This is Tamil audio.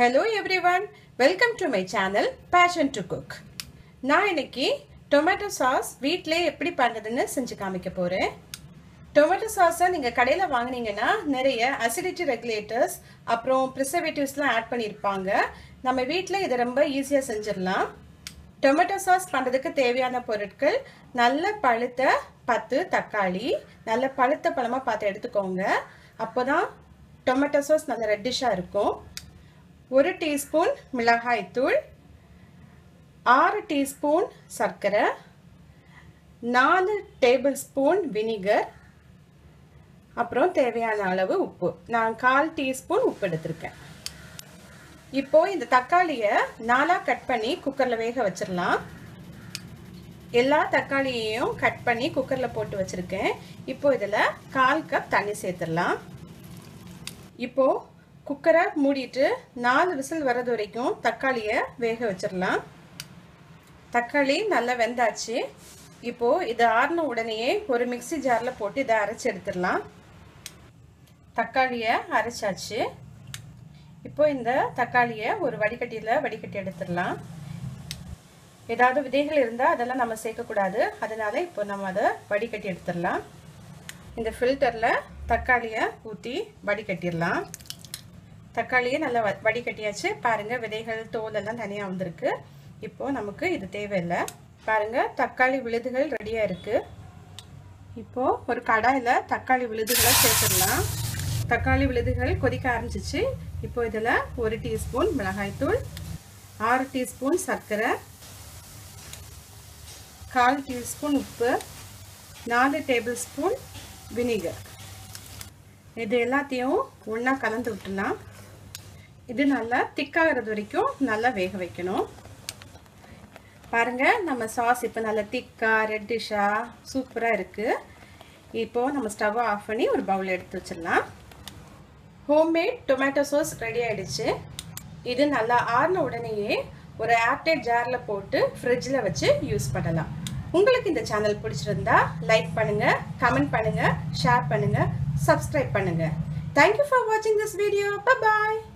hello everyone welcome to my channel passion to cook நான் இன்னைக்கு டொமேட்டோ சாஸ் வீட்டிலே எப்படி பண்ணுறதுன்னு செஞ்சு காமிக்க போகிறேன் டொமேட்டோ சாஸை நீங்கள் கடையில் வாங்கினீங்கன்னா நிறைய அசிடிட்டி ரெகுலேட்டர்ஸ் அப்புறம் ப்ரிசர்வேட்டிவ்ஸ்லாம் ஆட் பண்ணியிருப்பாங்க நம்ம வீட்டில் இதை ரொம்ப ஈஸியாக செஞ்சிடலாம் டொமேட்டோ சாஸ் பண்ணுறதுக்கு தேவையான பொருட்கள் நல்ல பழுத்த பத்து தக்காளி நல்ல பழுத்த பழமாக பார்த்து எடுத்துக்கோங்க அப்போ தான் டொமேட்டோ சாஸ் நல்ல ரெட்டிஷாக இருக்கும் ஒரு டீஸ்பூன் மிளகாய்த்தூள் ஆறு டீஸ்பூன் சர்க்கரை நாலு டேபிள் ஸ்பூன் வினிகர் அப்புறம் தேவையான அளவு உப்பு நான் கால் டீஸ்பூன் உப்பு எடுத்திருக்கேன் இப்போ இந்த தக்காளியை நாலாக கட் பண்ணி குக்கரில் வேக வச்சிடலாம் எல்லா தக்காளியையும் கட் பண்ணி குக்கரில் போட்டு வச்சுருக்கேன் இப்போ இதில் கால் கப் தண்ணி சேர்த்துடலாம் இப்போ குக்கரை மூடிட்டு நாலு விசில் வர்றது வரைக்கும் தக்காளியை வேக வச்சிடலாம் தக்காளி நல்லா வெந்தாச்சு இப்போது இது ஆறின உடனேயே ஒரு மிக்சி ஜாரில் போட்டு இதை அரைச்சி எடுத்துடலாம் தக்காளியை அரைச்சாச்சு இப்போ இந்த தக்காளியை ஒரு வடிகட்டியில் வடிகட்டி எடுத்துடலாம் ஏதாவது விதைகள் இருந்தால் அதெல்லாம் நம்ம சேர்க்கக்கூடாது அதனால இப்போ நம்ம அதை வடிகட்டி எடுத்துடலாம் இந்த ஃபில்டரில் தக்காளியை ஊற்றி வடிகட்டிடலாம் தக்காளியை நல்லா வடிகட்டியாச்சு பாருங்கள் விதைகள் தோல் எல்லாம் தனியாக வந்திருக்கு இப்போது நமக்கு இது தேவையில்லை பாருங்கள் தக்காளி விழுதுகள் ரெடியாக இருக்குது இப்போது ஒரு கடாயில் தக்காளி விழுதுகளை சேர்த்துடலாம் தக்காளி விழுதுகள் கொதிக்க ஆரம்பிச்சிச்சு இப்போ இதில் ஒரு டீஸ்பூன் மிளகாய்த்தூள் ஆறு டீஸ்பூன் சர்க்கரை கால் டீஸ்பூன் உப்பு நாலு டேபிள் ஸ்பூன் வினிகர் இது எல்லாத்தையும் ஒன்றா கலந்து விட்டுலாம் இது நல்லா திக்காகிறது வரைக்கும் நல்லா வேக வைக்கணும் பாருங்கள் நம்ம சாஸ் இப்போ நல்லா திக்காக ரெட்டிஷாக சூப்பராக இருக்குது இப்போது நம்ம ஸ்டவ்வை ஆஃப் பண்ணி ஒரு பவுல் எடுத்து வச்சிடலாம் ஹோம்மேட் டொமேட்டோ சாஸ் ரெடி ஆகிடுச்சு இது நல்லா ஆறின உடனேயே ஒரு ஏர்டைட் ஜாரில் போட்டு ஃப்ரிட்ஜில் வச்சு யூஸ் பண்ணலாம் உங்களுக்கு இந்த சேனல் பிடிச்சிருந்தா லைக் பண்ணுங்கள் கமெண்ட் பண்ணுங்கள் ஷேர் பண்ணுங்கள் சப்ஸ்கிரைப் பண்ணுங்கள் தேங்க்யூ ஃபார் வாட்சிங் திஸ் வீடியோ பாய்